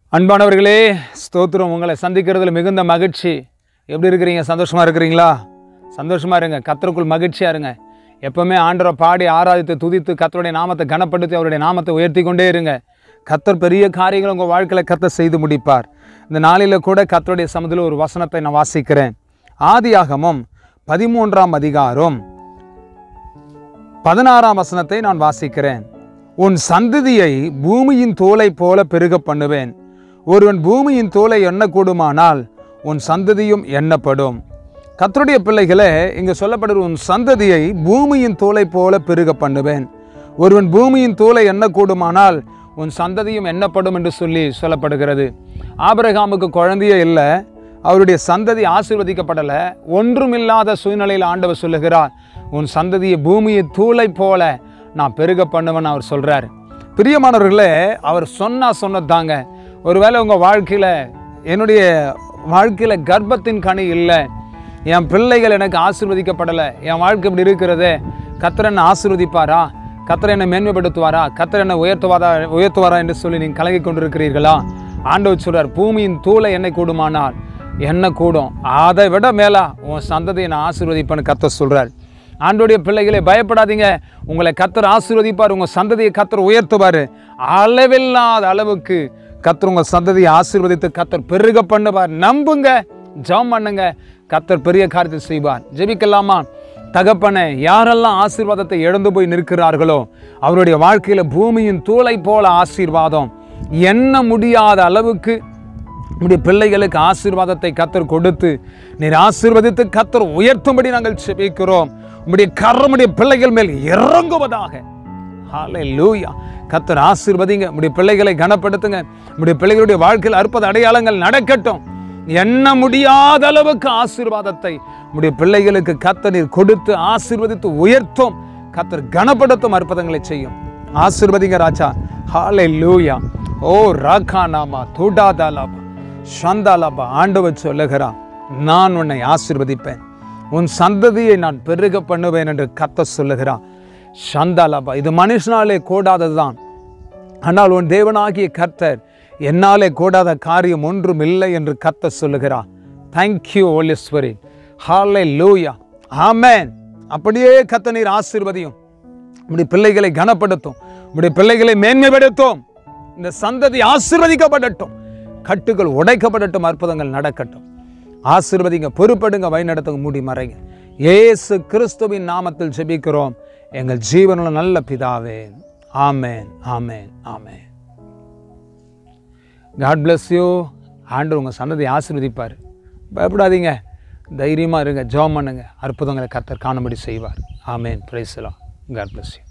அன்பானவர்களே ஸ்தோத்திரம் உங்களை சந்திக்கிறதுல மிகுந்த மகிழ்ச்சி எப்படி இருக்கிறீங்க சந்தோஷமா இருக்கிறீங்களா சந்தோஷமா இருங்க கத்தருக்குள் மகிழ்ச்சியா இருங்க எப்பவுமே ஆண்டரை பாடி ஆராதித்து துதித்து கத்தருடைய நாமத்தை கனப்படுத்தி அவருடைய நாமத்தை உயர்த்தி கொண்டே இருங்க கத்தர் பெரிய காரியங்களை உங்கள் வாழ்க்கையில் கத்தர் செய்து முடிப்பார் இந்த நாளில் கூட கத்தருடைய சமதில் ஒரு வசனத்தை நான் வாசிக்கிறேன் ஆதியாகமம் பதிமூன்றாம் அதிகாரம் பதினாறாம் வசனத்தை நான் வாசிக்கிறேன் உன் சந்ததியை பூமியின் தோலை போல பெருக பண்ணுவேன் ஒருவன் பூமியின் தோலை எண்ணக்கூடுமானால் உன் சந்ததியும் எண்ணப்படும் கத்தருடைய பிள்ளைகளே இங்கே சொல்லப்படுற உன் சந்ததியை பூமியின் தோலை போல பெருக பண்ணுவேன் ஒருவன் பூமியின் தோலை எண்ணக்கூடுமானால் உன் சந்ததியும் எண்ணப்படும் என்று சொல்லி சொல்லப்படுகிறது ஆபிரகாமுக்கு குழந்தையே இல்லை அவருடைய சந்ததி ஆசீர்வதிக்கப்படலை ஒன்றுமில்லாத சூழ்நிலையில் ஆண்டவர் சொல்லுகிறார் உன் சந்ததியை பூமியை தூளை போல நான் பெருக பண்ணுவேன்னு அவர் சொல்கிறார் பிரியமானவர்களே அவர் சொன்னா சொன்னதாங்க ஒருவேளை உங்கள் வாழ்க்கையில் என்னுடைய வாழ்க்கையில் கர்ப்பத்தின் கனி இல்லை என் பிள்ளைகள் எனக்கு ஆசீர்வதிக்கப்படலை என் வாழ்க்கை இப்படி இருக்கிறதே கத்தர் என்னை ஆசீர்வதிப்பாரா கத்தர் என்னை மேன்மைப்படுத்துவாரா கத்தர் என்னை உயர்த்துவாரா உயர்த்துவாரா என்று சொல்லி நீங்கள் கலங்கி கொண்டிருக்கிறீர்களா ஆண்டவர் சொல்றார் பூமியின் தூளை என்னை கூடுமானால் என்ன கூடும் அதை விட மேலா உன் சந்ததியை நான் ஆசீர்வதிப்பேன்னு கத்தர் சொல்றார் ஆண்டோடைய பிள்ளைகளே பயப்படாதீங்க உங்களை கத்தர் ஆசீர்வதிப்பார் உங்கள் சந்ததியை கத்தர் உயர்த்துவார் அளவில்லாத அளவுக்கு கத்தர் உங்கள் சந்ததியை ஆசீர்வதித்து கத்தர் பெருக பண்ணுவார் நம்புங்க ஜெபம் பண்ணுங்க கத்தர் பெரிய காரியத்தை செய்வார் ஜெபிக்கலாமா தகப்பனே யாரெல்லாம் ஆசீர்வாதத்தை இழந்து போய் நிற்கிறார்களோ அவருடைய வாழ்க்கையில் பூமியின் தூளை போல ஆசீர்வாதம் எண்ண முடியாத அளவுக்கு உடைய பிள்ளைகளுக்கு ஆசீர்வாதத்தை கத்தர் கொடுத்து நீர் ஆசீர்வதித்து கத்தர் உயர்த்தும்படி நாங்கள் செபிக்கிறோம் உம்முடைய கரமுடைய பிள்ளைகள் மேல் இறங்குவதாக ஹalleluya கத்தர் ஆசீர்வதிங்க உம்முடைய பிள்ளைகளை கனப்படுத்துங்க உம்முடைய பிள்ளைகளுடைய வாழ்க்கையில் அற்புத அடையாளங்கள் நடக்கட்டும் எண்ண முடியாத அளவுக்கு ஆசீர்வாதத்தை உம்முடைய பிள்ளைகளுக்கு கத்தர் நீர் கொடுத்து ஆசீர்வதித்து உயர்த்தும் கத்தர் கனப்படுத்தும் அற்புதங்களை செய்யும் ஆசீர்வதிங்க ராஜா ஹalleluya ஓ ராகா நாமா தூடாதாலாபா சந்தாலாபா ஆண்டவர் சொல்லுகிறான் நான் உன்னை ஆசீர்வதிப்பேன் உன் சந்ததியை நான் பெருக பண்ணுவேன் என்று கத்த சொல்லுகிறான் சந்தாலாபா இது மனுஷனாலே கூடாததுதான் ஆனால் உன் தேவனாகிய கர்த்தர் என்னாலே கூடாத காரியம் ஒன்றும் இல்லை என்று கத்த சொல்லுகிறார் தேங்க்யூ ஓலீஸ்வரி ஹாலே லூயா ஆமேன் அப்படியே கத்த நீர் ஆசீர்வதியும் உடைய பிள்ளைகளை கனப்படுத்தும் உடைய பிள்ளைகளை மேன்மைப்படுத்தும் இந்த சந்ததி ஆசீர்வதிக்கப்படட்டும் கட்டுகள் உடைக்கப்படட்டும் அற்புதங்கள் நடக்கட்டும் ஆசீர்வதிங்க பொறுப்படுங்க வழிநடத்துங்க மூடி மறைங்க ஏசு கிறிஸ்துவின் நாமத்தில் ஜெபிக்கிறோம் எங்கள் ஜீவனுள்ள நல்ல பிதாவே ஆமேன் ஆமேன் ஆமேன் காட் bless யூ ஆண்டு உங்கள் சந்ததி ஆசீர்வதிப்பார் பயப்படாதீங்க தைரியமாக இருங்க ஜெபம் பண்ணுங்க அற்புதங்களை கர்த்தர் காணும்படி செய்வார் ஆமேன் பிரைஸ்லாம் காட் bless யூ